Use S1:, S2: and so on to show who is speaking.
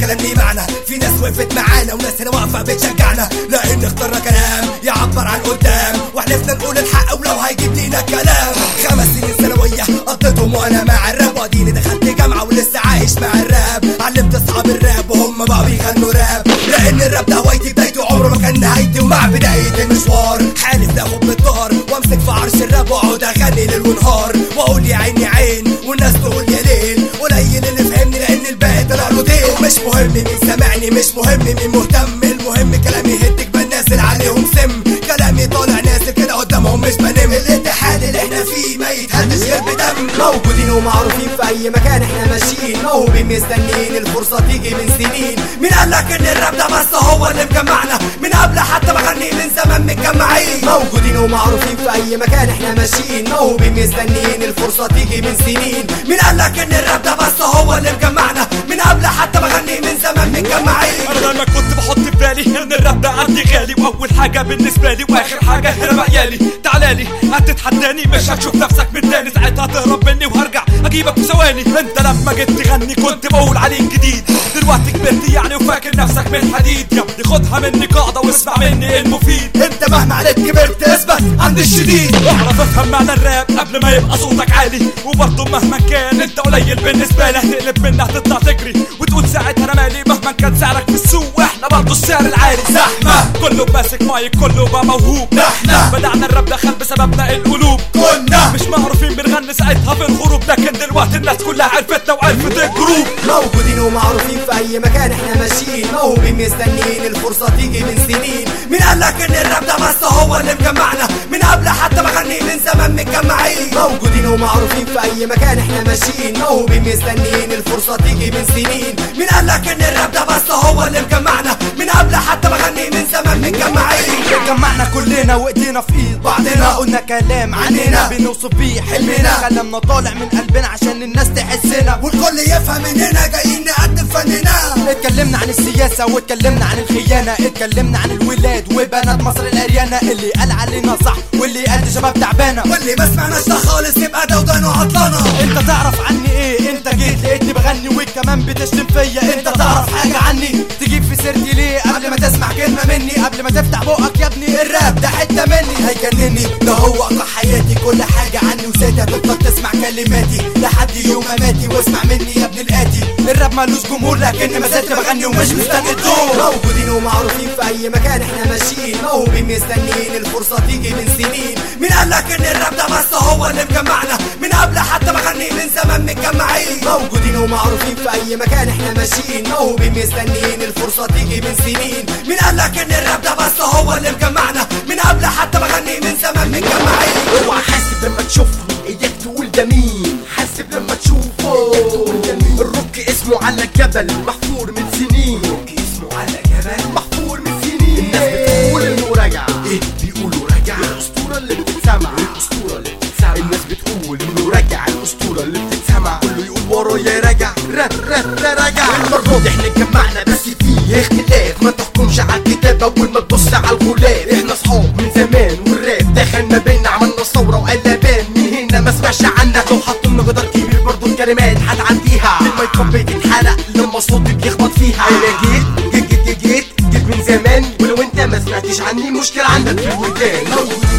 S1: كلام ليه معنى في ناس وقفت معانا وناس هنا واقفه بتشجعنا لان اخترنا كلام يعبر عن قدام وحلفنا نقول الحق ولو هيجيب لينا كلام خمس سنين ثانويه قضيتهم وانا مع الراب واديني دخلت جامعه ولسه عايش مع الراب علمت اصحاب الراب وهم بقى بيغنوا راب لان الراب ده هوايتي بدايته عمره ما كان نهايتي ومع بدايه المشوار حالف ناخد بالدار وامسك في عرش الراب واقعد اغني ليل ونهار واقول يا عيني عين والناس تقول يا ليل قليل اللي فهمني لان الباقي طلع له دين ومش مهم مين سامعني مش مهم مين مهتم المهم كلامي يهدك بنازل عليهم سم كلامي طالع نازل كده قدامهم مش بنم الاتحاد اللي احنا فيه ما يتهدش غير بدم
S2: موجودين ومعروفين في اي مكان احنا ماشيين موهوبين مستنيين الفرصة تيجي من سنين
S1: مين قالك ان الراب ده بس هو اللي مجمعنا من قبل حتى ما غني من زمان متجمعين
S2: موجودين ومعروفين في اي مكان احنا ماشيين موهوبين مستنيين الفرصة تيجي من سنين
S1: مين قالك ان الراب ده بس هو اللي مجمعنا من قبل حتى ما غني من زمان متجمعين
S3: انا دايما كنت بحط في بالي ان الراب ده عندي غالي واول حاجه بالنسبه لي واخر حاجه هنا عيالي تعالالي هتتحداني مش هتشوف نفسك من تاني ساعتها تهرب مني وهرجع اجيبك في ثواني انت لما جيت تغني كنت بقول عليك جديد دلوقتي كبرت يعني وفاكر نفسك من حديد يا ابني خدها مني قاعده واسمع مني المفيد
S1: انت مهما عليك كبرت اثبت عند الشديد
S3: اعرف افهم معنى الراب قبل ما يبقى صوتك عالي وبرضه مهما كان انت قليل بالنسبه لي هتقلب مني هتطلع تجري وتقول ساعتها انا مالي مهما كان سعرك في السوق احنا برضه السعر العالي
S1: زحمة.
S3: كله ماسك مايك كله بقى موهوب
S1: احنا.
S3: بدعنا الراب دخل بسببنا القلوب
S1: كنا
S3: مش معروفين بنغني ساعتها في الغروب لكن دلوقتي الناس كلها عرفتنا وعرفت الجروب
S2: موجودين ومعروفين في اي مكان احنا ماشيين موهوبين مستنيين الفرصة تيجي من سنين
S1: مين قالك ان الراب ده بس هو اللي مجمعنا من قبل حتى ما غني من زمان متجمعين
S2: موجودين ومعروفين في اي مكان احنا ماشيين موهوبين مستنيين الفرصة تيجي من سنين
S1: مين قالك ان الراب ده بس هو اللي مجمعنا من قبل حتى ما غني من زمان متجمعين
S4: اتجمعنا كلنا وايدينا في ايد بعضنا قلنا كلام عننا بنوصف بيه حلمنا كلامنا طالع من قلبنا عشان الناس تحسنا
S1: والكل يفهم اننا جايين نقدم فننا
S4: اتكلمنا عن السياسة واتكلمنا عن الخيانة اتكلمنا عن الولاد وبنات مصر الأريانة اللي قال علينا صح واللي قال دي شباب تعبانة
S1: واللي ما سمعناش ده خالص يبقى ده ودانه عطلانه
S4: انت تعرف عني ايه انت جيت لقيتني بغني وكمان بتشتم فيا انت تعرف حاجة عني تجيب في سيرتي ليه قبل ما تسمع كلمة مني قبل ما تفتح بقك يا ابني الراب ده حتة مني هيجنني ده هو اقرا حياتي كل حاجة عني وساعتها تفضل تسمع كلماتي لحد يوم مماتي واسمع مني يا ابن الاتي الراب ملوش جمهور لكن ما زلت بغني ومش مستني الدور
S2: موجودين ومعروفين في اي مكان احنا ماشيين موهوبين مستنيين الفرصة تيجي من سنين
S1: مين قالك ان الراب ده بس هو اللي مجمعنا من قبل حتى ما غني من زمان متجمعين
S2: موجودين ومعروفين في اي مكان احنا ماشيين موهوبين مستنيين الفرصة تيجي من سنين
S1: مين قالك ان الراب ده بس هو اللي مجمعنا من قبل حتى ما غني من زمان متجمعين
S5: اوعى حاسب لما تشوفني ايدك تقول ده مين حاسب لما تشوفه الروك اسمه على الجبل محفور من سنين الروك اسمه على جبل محفور من سنين الناس بتقول انه راجع ايه بيقولوا راجع الاسطوره اللي بتتسمع الاسطوره اللي بتتسمع الناس بتقول انه راجع الاسطوره اللي بتتسمع كله يقول ورايا راجع را را را راجع المره دي احنا اتجمعنا بس في اختلاف ما تحكمش على الكتاب اول ما تبص على الغلاف احنا اصحاب من زمان والراب دخل ما بينا عملنا ثوره وقلبان من هنا ما سمعش عنك لو حطوا جدار كبير برضو الكلمات هتعديها الميكروب بتتحرق لما صوتي بيخبط فيها انا جيت جيت جيت جيت جيت من زمان ولو انت ما سمعتش عني مشكله عندك في الودان